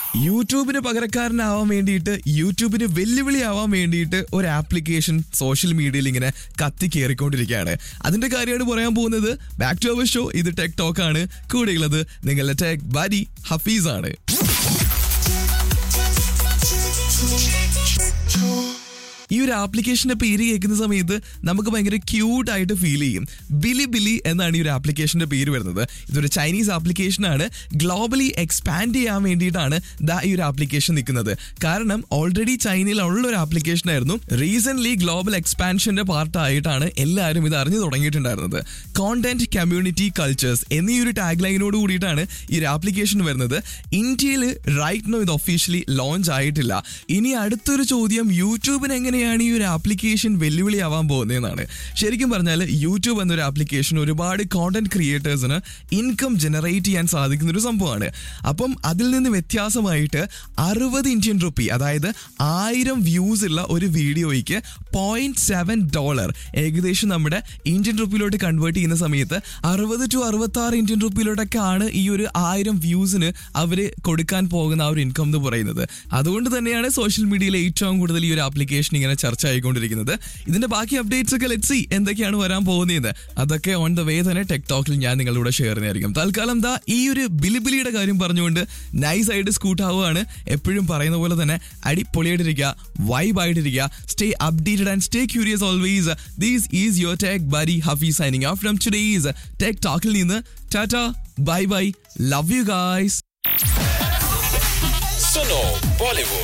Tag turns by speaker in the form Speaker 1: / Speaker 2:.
Speaker 1: യൂട്യൂബിന് പകരക്കാരനാവാൻ വേണ്ടിയിട്ട് യൂട്യൂബിന് വെല്ലുവിളിയാവാൻ വേണ്ടിയിട്ട് ഒരു ആപ്ലിക്കേഷൻ സോഷ്യൽ മീഡിയയിൽ ഇങ്ങനെ കത്തി കയറിക്കൊണ്ടിരിക്കുകയാണ് അതിന്റെ കാര്യമാണ് പറയാൻ പോകുന്നത് ബാക്ക് ടു അവർ ഷോ ഇത് ടെക് ടോക്ക് ആണ് കൂടെയുള്ളത് നിങ്ങളുടെ ടെക് ബരി ഹഫീസ് ആണ് ഈ ഒരു ആപ്ലിക്കേഷന്റെ പേര് കേൾക്കുന്ന സമയത്ത് നമുക്ക് ഭയങ്കര ക്യൂട്ട് ആയിട്ട് ഫീൽ ചെയ്യും ബിലി ബിലി എന്നാണ് ഈ ഒരു ആപ്ലിക്കേഷന്റെ പേര് വരുന്നത് ഇതൊരു ചൈനീസ് ആപ്ലിക്കേഷൻ ആണ് ഗ്ലോബലി എക്സ്പാൻഡ് ചെയ്യാൻ വേണ്ടിയിട്ടാണ് ദാ ഈ ഒരു ആപ്ലിക്കേഷൻ നിൽക്കുന്നത് കാരണം ഓൾറെഡി ചൈനയിൽ ഉള്ള ഒരു ആപ്ലിക്കേഷൻ ആയിരുന്നു റീസെന്റ് ഗ്ലോബൽ എക്സ്പാൻഷന്റെ പാർട്ടായിട്ടാണ് എല്ലാവരും ഇത് അറിഞ്ഞു തുടങ്ങിയിട്ടുണ്ടായിരുന്നത് കോണ്ടന്റ് കമ്മ്യൂണിറ്റി കൾച്ചേഴ്സ് എന്നീ ഒരു ടാഗ് ലൈനോട് കൂടിയിട്ടാണ് ഈ ഒരു ആപ്ലിക്കേഷൻ വരുന്നത് ഇന്ത്യയിൽ റൈറ്റ് നോ ഇത് ഒഫീഷ്യലി ലോഞ്ച് ആയിട്ടില്ല ഇനി അടുത്തൊരു ചോദ്യം യൂട്യൂബിന് എങ്ങനെയാണ് ഈ ഒരു ആപ്ലിക്കേഷൻ വെല്ലുവിളിയാവാൻ പോകുന്നതെന്നാണ് ശരിക്കും പറഞ്ഞാൽ യൂട്യൂബ് എന്നൊരു ആപ്ലിക്കേഷൻ ഒരുപാട് കോണ്ടന്റ് ക്രിയേറ്റേഴ്സിന് ഇൻകം ജനറേറ്റ് ചെയ്യാൻ സാധിക്കുന്ന ഒരു സംഭവമാണ് അപ്പം അതിൽ നിന്ന് വ്യത്യാസമായിട്ട് അറുപത് ഇന്ത്യൻ റുപ്പി അതായത് ആയിരം വ്യൂസ് ഉള്ള ഒരു വീഡിയോയ്ക്ക് പോയിന്റ് സെവൻ ഡോളർ ഏകദേശം നമ്മുടെ ഇന്ത്യൻ റുപ്പിയിലോട്ട് കൺവേർട്ട് ചെയ്യുന്ന സമയത്ത് അറുപത് ടു അറുപത്തി ആറ് ഇന്ത്യൻ റുപ്പിയിലോട്ടൊക്കെ ആണ് ഈ ഒരു ആയിരം വ്യൂസിന് അവർ കൊടുക്കാൻ പോകുന്ന ആ ഒരു ഇൻകം എന്ന് പറയുന്നത് അതുകൊണ്ട് തന്നെയാണ് സോഷ്യൽ മീഡിയയിൽ ഏറ്റവും കൂടുതൽ ഈ ഒരു ആപ്ലിക്കേഷൻ ഇങ്ങനെ ചർച്ച ആയിക്കൊണ്ടിരിക്കുന്നത് ഇതിന്റെ ബാക്കി അപ്ഡേറ്റ്സ് ഒക്കെ ലെറ്റ് സി എന്തൊക്കെയാണ് വരാൻ പോകുന്നത് അതൊക്കെ ഓൺ ദ വേ തന്നെ ടെക് ടോക്കിൽ ഞാൻ നിങ്ങളുടെ ഷെയർ ചെയ്യുന്നതായിരിക്കും തൽക്കാലം ദാ ഈ ഒരു ബിലിബിലിയുടെ കാര്യം പറഞ്ഞുകൊണ്ട് നൈസ് ആയിട്ട് സ്കൂട്ട് ആവുകയാണ് എപ്പോഴും പറയുന്ന പോലെ തന്നെ അടിപൊളിയായിട്ടിരിക്കുക വൈബ് ആയിട്ടിരിക്കുക stay updated and stay curious always this is your tech ബരി ഹഫി signing off from today's tech ടോക്കിൽ നിന്ന് tata bye bye love you guys
Speaker 2: Suno Bollywood.